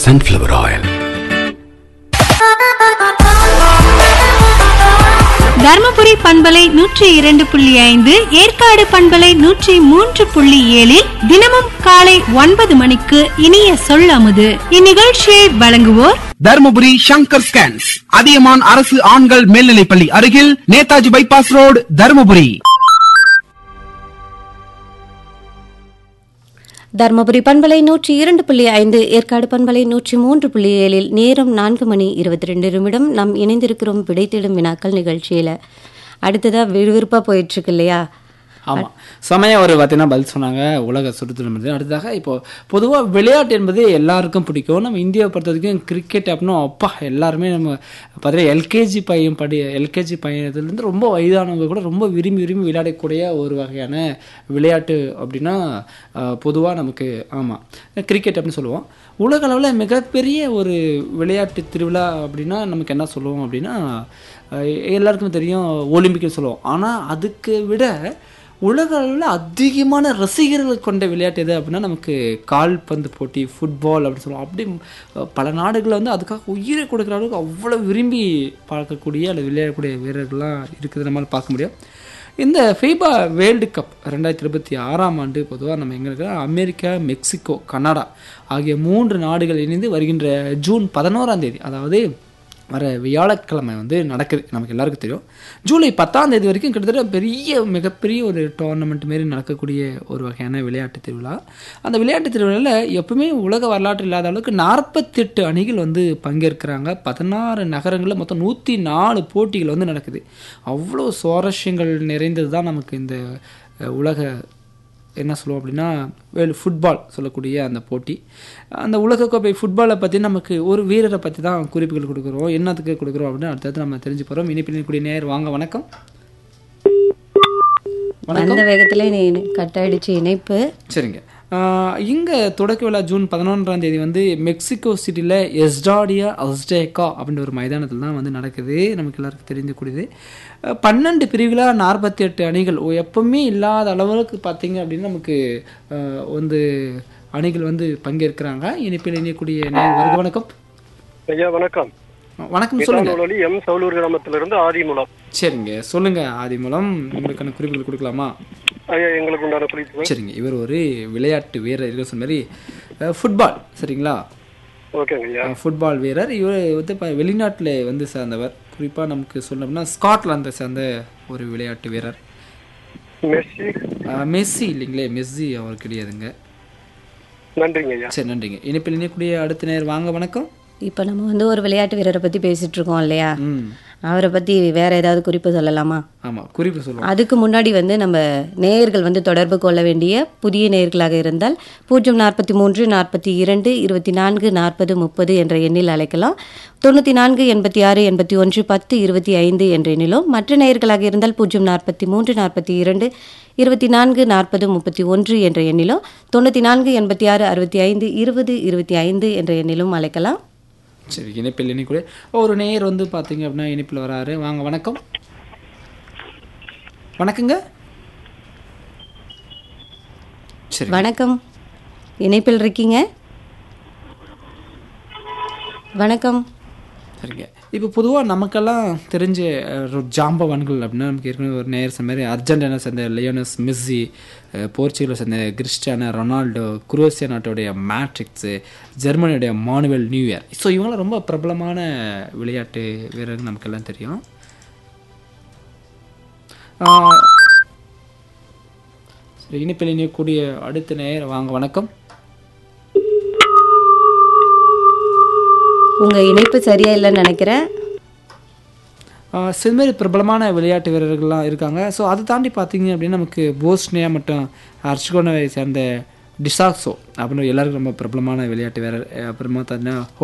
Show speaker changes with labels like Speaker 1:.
Speaker 1: sunflower oil.
Speaker 2: Dharmapuri பண்பலை நூற்றி இரண்டு புள்ளி ஐந்து ஏற்காடு பண்பலை நூற்றி மூன்று புள்ளி ஏழில் தினமும் காலை ஒன்பது மணிக்கு இனிய சொல்லமுது இந்நிகழ்ச்சியை வழங்குவோர்
Speaker 3: தருமபுரி சங்கர் ஸ்கேன்ஸ் அதியமான் அரசு ஆண்கள் மேல்நிலைப்பள்ளி அருகில் நேதாஜி பைபாஸ் ரோடு தருமபுரி
Speaker 4: தர்மபுரி பண்பலை நூற்றி இரண்டு புள்ளி ஐந்து ஏற்காடு பண்பலை நூற்றி மூன்று புள்ளி ஏழில் நேரம் நான்கு மணி இருபத்தி ரெண்டு நிமிடம் நாம் இணைந்திருக்கிறோம் விடை தேடும் வினாக்கள் நிகழ்ச்சியில் அடுத்ததா விறுவிறுப்பாக போயிட்டு இருக்கு இல்லையா
Speaker 5: ஆமாம் செமையாக ஒரு பார்த்தீங்கன்னா பதில் சொன்னாங்க உலக சுற்றுலா மனிதர் அடுத்ததாக இப்போ பொதுவாக விளையாட்டு என்பது எல்லாருக்கும் பிடிக்கும் நம்ம இந்தியாவை பொறுத்த வரைக்கும் கிரிக்கெட் அப்படின்னா அப்பா எல்லாருமே நம்ம பார்த்தீங்கன்னா எல்கேஜி பையன் படி எல்கேஜி பையனத்துலேருந்து ரொம்ப வயதானவங்க கூட ரொம்ப விரும்பி விரும்பி விளையாடக்கூடிய ஒரு வகையான விளையாட்டு அப்படின்னா பொதுவாக நமக்கு ஆமாம் கிரிக்கெட் அப்படின்னு சொல்லுவோம் உலக அளவில் மிகப்பெரிய ஒரு விளையாட்டு திருவிழா அப்படின்னா நமக்கு என்ன சொல்லுவோம் அப்படின்னா அஹ் எல்லாருக்குமே தெரியும் ஒலிம்பிக்னு சொல்லுவோம் ஆனால் அதுக்கு விட உலக அளவில் அதிகமான ரசிகர்கள் கொண்ட விளையாட்டு எது அப்படின்னா நமக்கு கால்பந்து போட்டி ஃபுட்பால் அப்படின்னு சொல்லுவோம் அப்படி அஹ், பல நாடுகளில் வந்து அதுக்காக உயிரை கொடுக்குற அளவுக்கு அவ்வளோ விரும்பி பார்க்கக்கூடிய அல்லது விளையாடக்கூடிய வீரர்கள்லாம் இருக்குது நம்மளால் பார்க்க முடியும் இந்த ஃபீபா வேர்ல்டு கப் ரெண்டாயிரத்தி இருபத்தி ஆறாம் ஆண்டு பொதுவாக நம்ம எங்கே இருக்கிறோம் அமெரிக்கா மெக்சிகோ கனடா ஆகிய மூன்று நாடுகள் இணைந்து வருகின்ற ஜூன் பதினோராம் தேதி அதாவது வர வியாழக்கிழமை வந்து நடக்குது நமக்கு எல்லாருக்கும் தெரியும் ஜூலை பத்தாம் தேதி வரைக்கும் கிட்டத்தட்ட பெரிய மிகப்பெரிய ஒரு டோர்னமெண்ட் மாரி நடக்கக்கூடிய ஒரு வகையான விளையாட்டு திருவிழா அந்த விளையாட்டு திருவிழாவில் எப்பவுமே உலக வரலாற்று இல்லாத அளவுக்கு நாற்பத்தெட்டு அணிகள் வந்து பங்கேற்கிறாங்க பதினாறு நகரங்களில் மொத்தம் நூற்றி நாலு போட்டிகள் வந்து நடக்குது அவ்வளோ சுவாரஸ்யங்கள் நிறைந்தது தான் நமக்கு இந்த அஹ், உலக என்ன சொல்லுவோம் அப்படின்னா வேல் ஃபுட்பால் சொல்லக்கூடிய அந்த போட்டி அந்த உலகக்கோப்பை ஃபுட்பாலை பற்றி நமக்கு ஒரு வீரரை பற்றி தான் குறிப்புகள் கொடுக்குறோம் என்னத்துக்கு கொடுக்குறோம் அப்படின்னு அடுத்தது நம்ம தெரிஞ்சு போகிறோம் இனிப்பில் கூடிய நேர் வாங்க வணக்கம்
Speaker 4: அந்த வேகத்திலே நீ கட் ஆயிடுச்சு இணைப்பு
Speaker 5: சரிங்க இங்கே தொடக்க விழா ஜூன் பதினொன்றாம் தேதி வந்து மெக்சிகோ சிட்டியில் எஸ்டாடியா அஸ்டேக்கா அப்படின்ற ஒரு மைதானத்தில் தான் வந்து நடக்குது நமக்கு எல்லாருக்கும் தெரிஞ்சக்கூடியது அஹ், பன்னெண்டு பிரிவுகளாக நாற்பத்தி எட்டு அணிகள் ஓ, எப்பவுமே இல்லாத அளவுக்கு பார்த்தீங்க அப்படின்னா நமக்கு அஹ், வந்து அணிகள் வந்து பங்கேற்கிறாங்க இனிப்பில் இணையக்கூடிய நேர் வருக வணக்கம்
Speaker 6: ஐயா வணக்கம்
Speaker 5: வணக்கம் சொல்லுங்க
Speaker 6: ஒளி எம் சவுலூர் கிராமத்திலிருந்து ஆதிமூலம்
Speaker 5: சரிங்க சொல்லுங்க ஆதி மூலம் உங்களுக்கான குறிப்புகள் கொடுக்கலாமா
Speaker 6: ஐயா எங்களுக்கு உண்டான குறிப்பு
Speaker 5: சரிங்க இவர் ஒரு விளையாட்டு வீரர் இருக்க சொன்ன மாதிரி அஹ், ஃபுட்பால் சரிங்களா
Speaker 6: ஓகேங்க ஐயா
Speaker 5: அஹ், ஃபுட்பால் வீரர் இவர் வந்து இப்போ வெளிநாட்டில் வந்து சேர்ந்தவர் குறிப்பாக நமக்கு சொல்லணும்னா ஸ்காட்லாந்தை சேர்ந்த ஒரு விளையாட்டு வீரர்
Speaker 6: மெஸ்ஸி
Speaker 5: அஹ், மெஸ்ஸி இல்லைங்களே மெஸ்ஸி அவர் கிடையாதுங்க
Speaker 6: நன்றிங்க ஐயா
Speaker 5: சரி நன்றிங்க இனிப்பில் இணையக்கூடிய அடுத்த நேர் வாங்க வணக்கம்
Speaker 4: இப்போ நம்ம வந்து ஒரு விளையாட்டு வீரரை பற்றி பேசிட்டு இருக்கோம் இல்லையா
Speaker 5: ம்
Speaker 4: அவரை பற்றி வேற ஏதாவது குறிப்பு சொல்லலாமா
Speaker 5: ஆமாம் குறிப்பு சொல்லுவோம்
Speaker 4: அதுக்கு முன்னாடி வந்து நம்ம நேயர்கள் வந்து தொடர்பு கொள்ள வேண்டிய புதிய நேயர்களாக இருந்தால் பூஜ்ஜியம் நாற்பத்தி மூன்று நாற்பத்தி இரண்டு இருபத்தி நான்கு நாற்பது முப்பது என்ற எண்ணில் அழைக்கலாம் தொண்ணூற்றி நான்கு எண்பத்தி ஆறு எண்பத்தி ஒன்று பத்து இருபத்தி ஐந்து என்ற எண்ணிலும் மற்ற நேயர்களாக இருந்தால் பூஜ்ஜியம் நாற்பத்தி மூன்று நாற்பத்தி இரண்டு இருபத்தி நான்கு நாற்பது முப்பத்தி ஒன்று என்ற எண்ணிலும் தொண்ணூற்றி நான்கு எண்பத்தி ஆறு அறுபத்தி ஐந்து இருபது இருபத்தி ஐந்து என்ற எண்ணிலும் அழைக்கலாம்
Speaker 5: சரி இணைப்பில் இணைக்கூடிய ஒரு நேயர் வந்து பார்த்தீங்க அப்படின்னா இணைப்பில் வராரு வாங்க வணக்கம் வணக்கங்க சரி
Speaker 4: வணக்கம் இணைப்பில் இருக்கீங்க வணக்கம்
Speaker 5: சரிங்க இப்போ பொதுவாக நமக்கெல்லாம் தெரிஞ்ச அஹ், ஒரு ஜாம்பவான்கள் அப்படின்னா நமக்கு ஏற்கனவே ஒரு நேர் சொன்ன மாதிரி அர்ஜென்டினா சேர்ந்த லியோனஸ் மெஸ்ஸி அஹ், போர்ச்சுகலை சேர்ந்த கிறிஸ்டியானோ ரொனால்டோ குரோசியா நாட்டுடைய மேட்ரிக்ஸு ஜெர்மனியுடைய மானுவல் நியூ இயர் ஸோ இவங்களாம் ரொம்ப பிரபலமான விளையாட்டு வீரர்கள் நமக்கெல்லாம் தெரியும் ஆஹ், சரி இனிப்பில் இணையக்கூடிய அடுத்த நேர் வாங்க வணக்கம்
Speaker 4: உங்க இணைப்பு சரியா இல்லைன்னு நினைக்கிறேன்
Speaker 5: ஆஹ் சில மாதிரி பிரபலமான விளையாட்டு வீரர்கள்லாம் இருக்காங்க ஸோ அதை தாண்டி பார்த்தீங்க அப்படின்னா நமக்கு போஸ்னியா மற்றும் அர்ச்சிகோனாவை சேர்ந்த டிசாக்ஸோ அப்படின்னு எல்லாருக்கும் ரொம்ப பிரபலமான விளையாட்டு வீரர் அப்புறமா பார்த்தீங்கன்னா